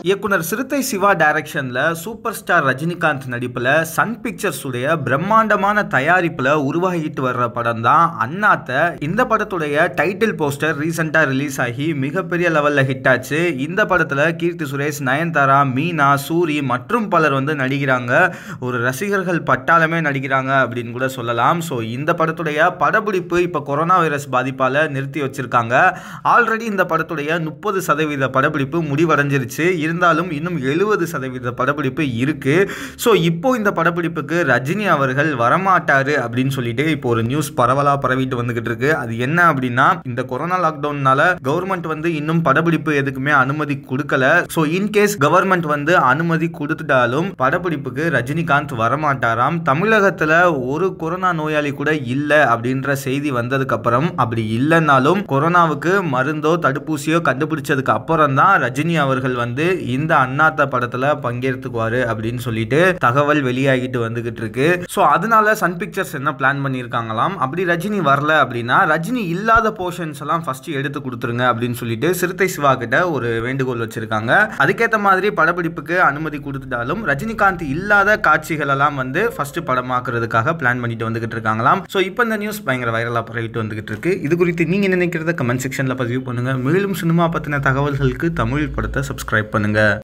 இயக்குனர் சிறுத்தை சிவா டைரக்ஷன்ல சூப்பர் ஸ்டார் ரஜினிகாந்த் நடிப்புல சன் பிக்சர்ஸ் உடைய பிரம்மாண்டமான தயாரிப்புல உருவாகிட்டு வர்ற படம் தான் அண்ணாத்த இந்த படத்துடைய டைட்டில் போஸ்டர் ரீசெண்டா ரிலீஸ் ஆகி மிகப்பெரிய லெவல்ல ஹிட் ஆச்சு இந்த படத்துல கீர்த்தி சுரேஷ் நயன்தாரா மீனா சூரி மற்றும் பலர் வந்து நடிக்கிறாங்க ஒரு ரசிகர்கள் பட்டாளமே நடிக்கிறாங்க அப்படின்னு கூட சொல்லலாம் ஸோ இந்த படத்துடைய படப்பிடிப்பு இப்போ கொரோனா வைரஸ் பாதிப்பால் நிறுத்தி வச்சிருக்காங்க ஆல்ரெடி இந்த படத்துடைய முப்பது சதவீத படப்பிடிப்பு முடிவடைஞ்சிருச்சு இருந்தாலும் இன்னும் எழுபது சதவீத படப்பிடிப்பு இருக்கு ஸோ இப்போ இந்த படப்பிடிப்புக்கு ரஜினி அவர்கள் வரமாட்டாரு அப்படின்னு சொல்லிட்டு இப்போ ஒரு நியூஸ் பரவலாக பரவிட்டு வந்துகிட்டு இருக்கு அது என்ன அப்படின்னா இந்த கொரோனா லாக்டவுன்னால கவர்மெண்ட் வந்து இன்னும் படப்பிடிப்பு எதுக்குமே அனுமதி கொடுக்கல ஸோ இன்கேஸ் கவர்மெண்ட் வந்து அனுமதி கொடுத்துட்டாலும் படப்பிடிப்புக்கு ரஜினிகாந்த் வரமாட்டாராம் தமிழகத்துல ஒரு கொரோனா நோயாளி கூட இல்லை அப்படின்ற செய்தி வந்ததுக்கு அப்புறம் அப்படி இல்லைன்னாலும் கொரோனாவுக்கு மருந்தோ தடுப்பூசியோ கண்டுபிடிச்சதுக்கு அப்புறம் தான் ரஜினி அவர்கள் வந்து இந்த அண்ணாத்த படத்துல பங்கேற்றுக்குவாரு அப்படின்னு சொல்லிட்டு தகவல் வெளியாகிட்டு வந்துகிட்டு இருக்கு ஸோ அதனால சன் பிக்சர்ஸ் என்ன பிளான் பண்ணியிருக்காங்களாம் அப்படி ரஜினி வரல அப்படின்னா ரஜினி இல்லாத போர்ஷன்ஸ் எல்லாம் ஃபர்ஸ்ட் எடுத்து கொடுத்துருங்க அப்படின்னு சொல்லிட்டு சிறுத்தை சிவா கிட்ட ஒரு வேண்டுகோள் வச்சிருக்காங்க அதுக்கேற்ற மாதிரி படப்பிடிப்புக்கு அனுமதி கொடுத்துட்டாலும் ரஜினிகாந்த் இல்லாத காட்சிகள் எல்லாம் வந்து ஃபர்ஸ்ட் படமாக்குறதுக்காக பிளான் பண்ணிட்டு வந்துகிட்டு இருக்காங்களாம் ஸோ இப்போ இந்த நியூஸ் பயங்கர வைரலாக பரவிட்டு வந்துகிட்டு இருக்கு இது குறித்து நீங்க என்ன நினைக்கிறத கமெண்ட் செக்ஷன்ல பதிவு பண்ணுங்க மேலும் சினிமா பத்தின தகவல்களுக்கு தமிழ் படத்தை சப்ஸ்கிரைப் பண்ணுங்க